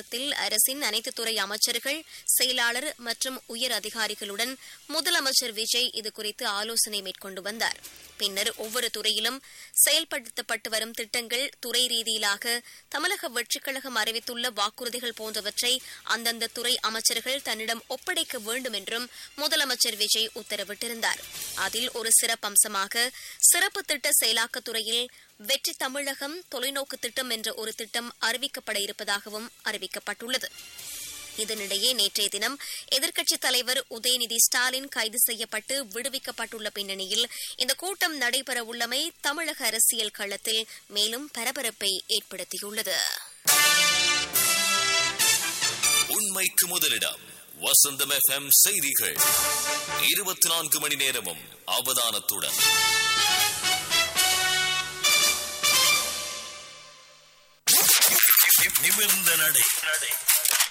கூட்டத்தில் அரசின் அனைத்து துறை அமைச்சர்கள் செயலாளர் மற்றும் உயர் அதிகாரிகளுடன் முதலமைச்சர் விஜய் இதுகுறித்து ஆலோசனை மேற்கொண்டு வந்தார் பின்னர் ஒவ்வொரு துறையிலும் செயல்படுத்தப்பட்டு வரும் திட்டங்கள் துறை ரீதியிலாக தமிழக வெற்றிக் கழகம் அறிவித்துள்ள வாக்குறுதிகள் போன்றவற்றை அந்தந்த துறை அமைச்சர்கள் தன்னிடம் ஒப்படைக்க வேண்டும் என்றும் முதலமைச்சர் விஜய் உத்தரவிட்டிருந்தார் அதில் ஒரு சிறப்பம்சமாக சிறப்பு திட்ட செயலாக்கத் துறையில் வெற்றி தமிழகம் தொலைநோக்கு திட்டம் என்ற ஒரு திட்டம் அறிவிக்கப்பட இருப்பதாகவும் அறிவிக்கப்பட்டுள்ளது இதனிடையே நேற்றைய தினம் எதிர்க்கட்சித் தலைவர் உதயநிதி ஸ்டாலின் கைது செய்யப்பட்டு விடுவிக்கப்பட்டுள்ள பின்னணியில் இந்த கூட்டம் நடைபெறவுள்ளமை தமிழக அரசியல் களத்தில் மேலும் பரபரப்பை ஏற்படுத்தியுள்ளது உண்மைக்கு முதலிடம் வசந்தம் எஃப்எம் செய்திகள் இருபத்தி நான்கு மணி நேரமும் அவதானத்துடன் நிமிர்ந்த நடை